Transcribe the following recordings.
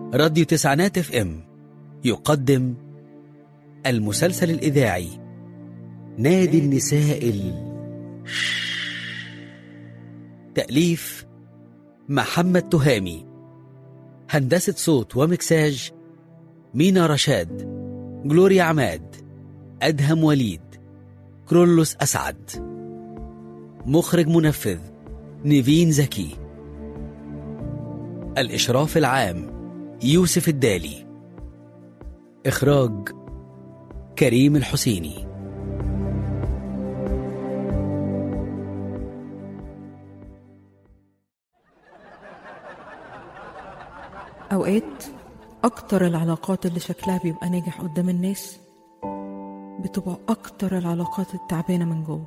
راديو تسعينات اف ام يقدم المسلسل الإذاعي نادي النساء ال... تأليف محمد تهامي هندسة صوت ومكساج مينا رشاد جلوريا عماد أدهم وليد كرولوس أسعد مخرج منفذ نيفين زكي الإشراف العام يوسف الدالي إخراج كريم الحسيني أوقات أكتر العلاقات اللي شكلها بيبقى ناجح قدام الناس بتبقى أكتر العلاقات التعبانة من جوه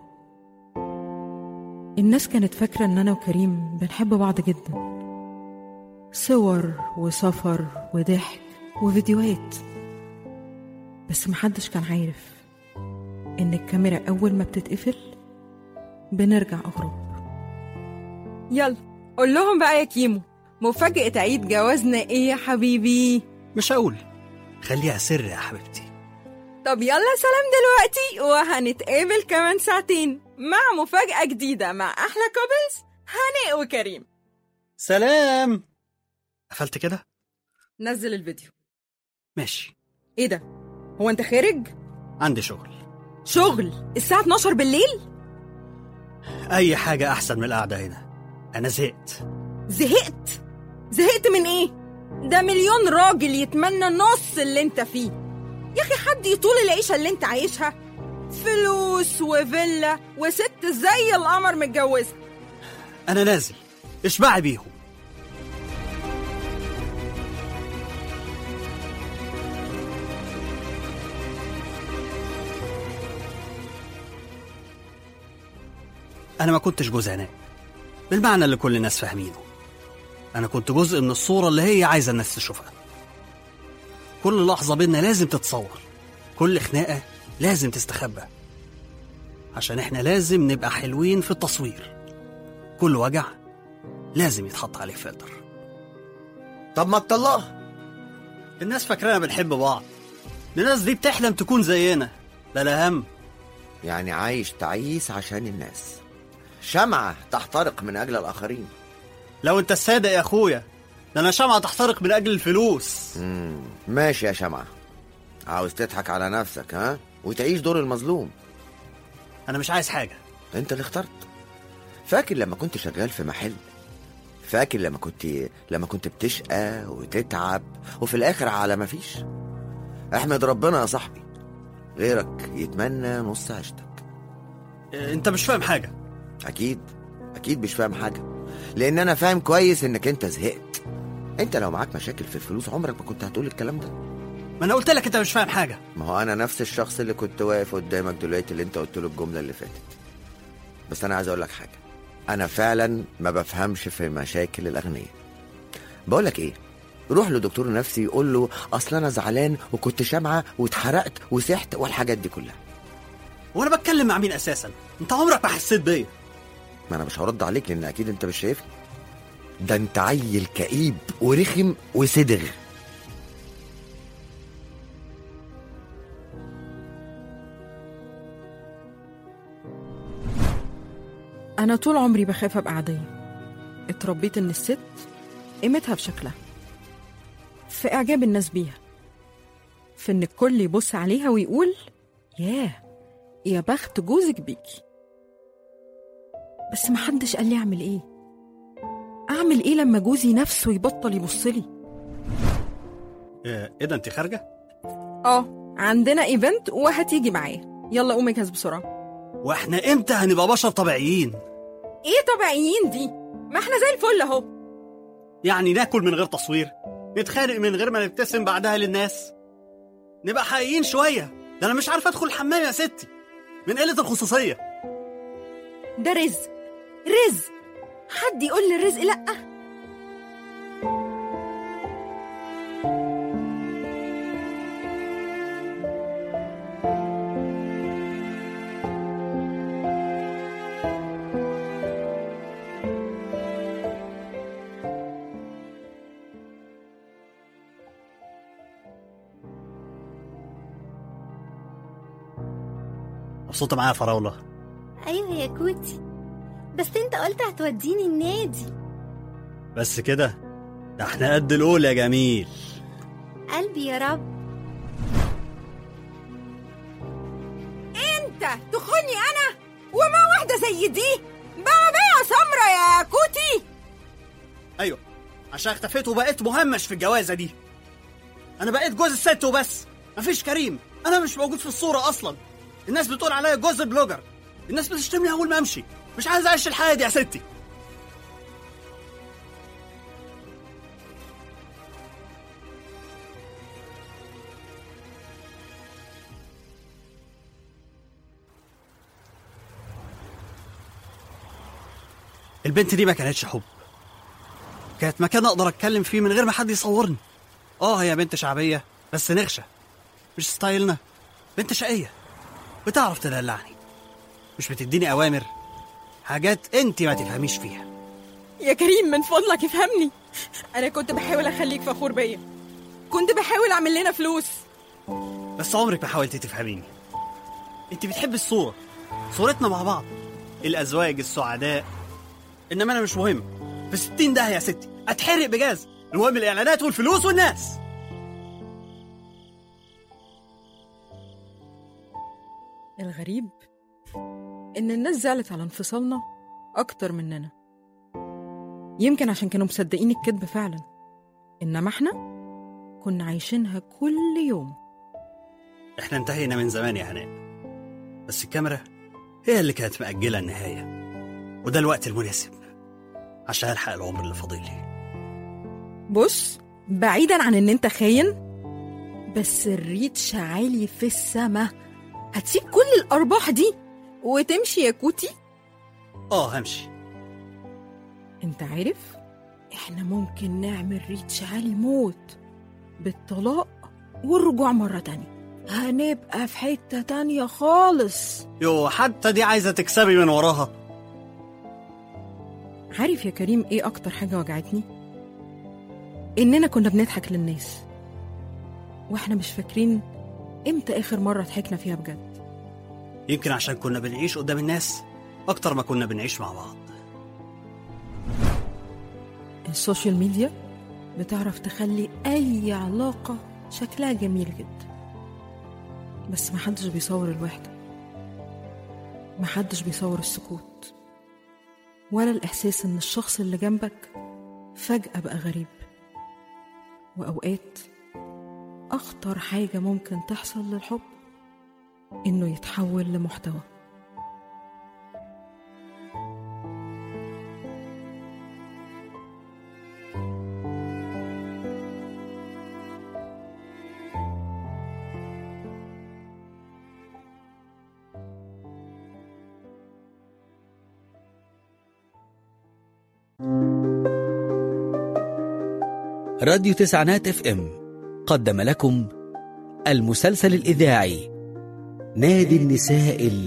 الناس كانت فاكرة إن أنا وكريم بنحب بعض جدا صور وسفر وضحك وفيديوهات بس محدش كان عارف إن الكاميرا أول ما بتتقفل بنرجع أغرب يلا قول لهم بقى يا كيمو مفاجأة عيد جوازنا ايه يا حبيبي مش هقول خليها سر يا حبيبتي طب يلا سلام دلوقتي وهنتقابل كمان ساعتين مع مفاجأة جديدة مع أحلى كوبلز هناء وكريم سلام قفلت كده نزل الفيديو ماشي ايه ده هو انت خارج عندي شغل شغل الساعة 12 بالليل اي حاجه احسن من القعده هنا انا زهقت زهقت زهقت من ايه ده مليون راجل يتمنى نص اللي انت فيه يا اخي حد يطول العيشة اللي انت عايشها فلوس وفيلا وست زي القمر متجوزة انا نازل اشبعي بيهم انا ما كنتش جوز هناء بالمعنى اللي كل الناس فاهمينه انا كنت جزء من الصوره اللي هي عايزه الناس تشوفها كل لحظه بينا لازم تتصور كل خناقه لازم تستخبى عشان احنا لازم نبقى حلوين في التصوير كل وجع لازم يتحط عليه فلتر طب ما تطلقها الناس فاكرانا بنحب بعض الناس دي بتحلم تكون زينا لا لا هم يعني عايش تعيس عشان الناس شمعة تحترق من أجل الآخرين لو انت الصادق يا اخويا ده انا شمعة تحترق من اجل الفلوس مم. ماشي يا شمعة عاوز تضحك على نفسك ها وتعيش دور المظلوم انا مش عايز حاجه انت اللي اخترت فاكر لما كنت شغال في محل فاكر لما كنت لما كنت بتشقى وتتعب وفي الاخر على ما فيش احمد ربنا يا صاحبي غيرك يتمنى نص عيشتك اه، انت مش فاهم حاجه اكيد اكيد مش فاهم حاجه لان انا فاهم كويس انك انت زهقت انت لو معاك مشاكل في الفلوس عمرك ما كنت هتقول الكلام ده ما انا قلت لك انت مش فاهم حاجه ما هو انا نفس الشخص اللي كنت واقف قدامك دلوقتي اللي انت قلت له الجمله اللي فاتت بس انا عايز اقول لك حاجه انا فعلا ما بفهمش في مشاكل الاغنياء بقول لك ايه روح لدكتور نفسي يقول له اصل انا زعلان وكنت شامعه واتحرقت وسحت والحاجات دي كلها وانا بتكلم مع مين اساسا انت عمرك ما حسيت بيا ما انا مش هرد عليك لان اكيد انت مش شايفني ده انت عيل كئيب ورخم وسدغ أنا طول عمري بخاف أبقى عادية اتربيت إن الست قيمتها في شكلها في إعجاب الناس بيها في إن الكل يبص عليها ويقول ياه يا بخت جوزك بيكي بس محدش قال لي أعمل إيه أعمل إيه لما جوزي نفسه يبطل يبصلي اه، ايه ده انت خارجه اه عندنا ايفنت وهتيجي معايا يلا قوم اجهز بسرعة واحنا امتى هنبقى بشر طبيعيين ايه طبيعيين دي ما احنا زي الفل اهو يعني ناكل من غير تصوير نتخانق من غير ما نبتسم بعدها للناس نبقى حقيقيين شويه ده انا مش عارف ادخل الحمام يا ستي من قله الخصوصيه ده رزق رزق حد يقول لي الرزق لأ مبسوطة معايا يا فراولة ايوه يا كوتي بس انت قلت هتوديني النادي بس كده ده احنا قد الأولى يا جميل قلبي يا رب انت تخوني انا وما واحده زي دي بعبيه سمرة يا كوتي أيوه عشان اختفيت وبقيت مهمش في الجوازة دي أنا بقيت جوز الست وبس مفيش كريم أنا مش موجود في الصورة أصلا الناس بتقول عليا جوز البلوجر الناس بتشتمني أول ما أمشي مش عايز أعيش الحياة دي يا ستي البنت دي ما كانتش حب كانت مكان اقدر اتكلم فيه من غير ما حد يصورني اه هي بنت شعبيه بس نغشه مش ستايلنا بنت شقيه بتعرف تدلعني مش بتديني اوامر حاجات انت ما تفهميش فيها يا كريم من فضلك افهمني انا كنت بحاول اخليك فخور بيا كنت بحاول اعمل لنا فلوس بس عمرك ما حاولتي تفهميني انت بتحبي الصوره صورتنا مع بعض الازواج السعداء انما انا مش مهم في ستين ده يا ستي اتحرق بجاز المهم الاعلانات والفلوس والناس الغريب إن الناس زعلت على انفصالنا أكتر مننا يمكن عشان كانوا مصدقين الكذب فعلا إنما إحنا كنا عايشينها كل يوم احنا انتهينا من زمان يا هناء بس الكاميرا هي اللي كانت مأجلة النهاية وده الوقت المناسب عشان ألحق العمر اللي فاضل لي بص بعيدا عن إن أنت خاين بس الريتش عالي في السما هتسيب كل الأرباح دي وتمشي يا كوتي اه همشي انت عارف احنا ممكن نعمل ريتش عالي موت بالطلاق والرجوع مرة تانية هنبقى في حتة تانية خالص يو حتى دي عايزة تكسبي من وراها عارف يا كريم ايه اكتر حاجة وجعتني اننا كنا بنضحك للناس واحنا مش فاكرين امتى اخر مرة ضحكنا فيها بجد يمكن عشان كنا بنعيش قدام الناس أكتر ما كنا بنعيش مع بعض السوشيال ميديا بتعرف تخلي أي علاقة شكلها جميل جدا بس محدش بيصور الوحدة محدش بيصور السكوت ولا الإحساس إن الشخص اللي جنبك فجأة بقى غريب وأوقات أخطر حاجة ممكن تحصل للحب إنه يتحول لمحتوى راديو تسعينات اف ام قدم لكم المسلسل الإذاعي نادي النساء ال...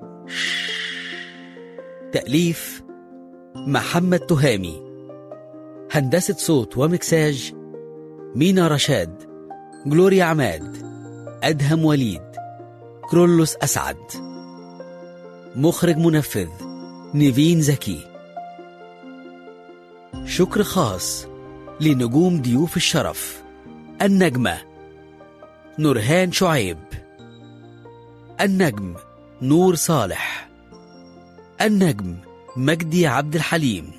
تأليف محمد تهامي هندسة صوت ومكساج مينا رشاد جلوريا عماد أدهم وليد كرولوس أسعد مخرج منفذ نيفين زكي شكر خاص لنجوم ضيوف الشرف النجمة نورهان شعيب النجم نور صالح النجم مجدي عبد الحليم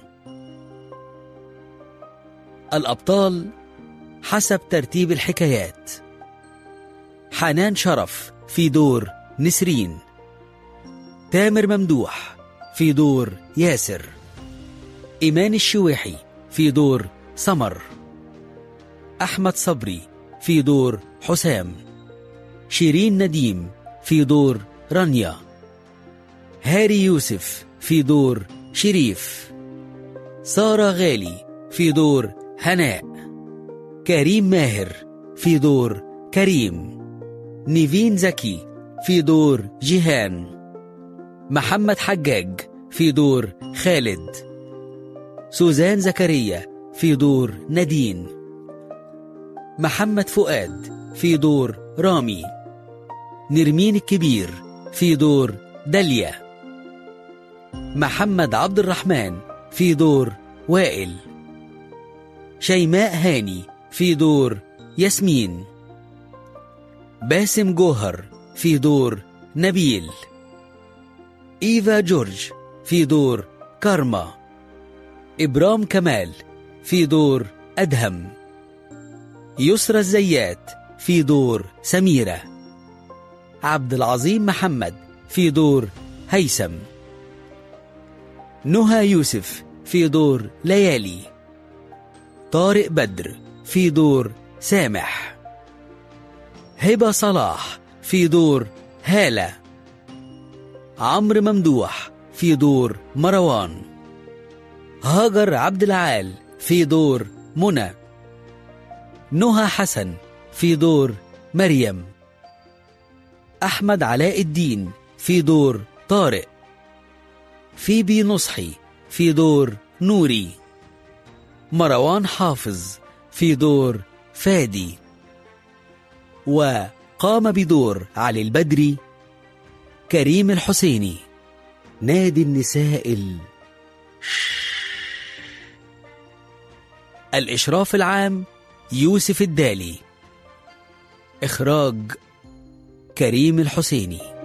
الأبطال حسب ترتيب الحكايات حنان شرف في دور نسرين تامر ممدوح في دور ياسر إيمان الشويحي في دور سمر أحمد صبري في دور حسام شيرين نديم في دور رانيا هاري يوسف في دور شريف سارة غالي في دور هناء كريم ماهر في دور كريم نيفين زكي في دور جيهان محمد حجاج في دور خالد سوزان زكريا في دور نادين محمد فؤاد في دور رامي نرمين الكبير في دور داليا محمد عبد الرحمن في دور وائل شيماء هاني في دور ياسمين باسم جوهر في دور نبيل إيفا جورج في دور كارما إبرام كمال في دور أدهم يسرى الزيات في دور سميرة عبد العظيم محمد في دور هيثم نهى يوسف في دور ليالي طارق بدر في دور سامح هبة صلاح في دور هالة عمرو ممدوح في دور مروان هاجر عبد العال في دور منى نهى حسن في دور مريم أحمد علاء الدين في دور طارق فيبي نصحي في دور نوري مروان حافظ في دور فادي وقام بدور علي البدري كريم الحسيني نادي النساء ال... الإشراف العام يوسف الدالي إخراج كريم الحسيني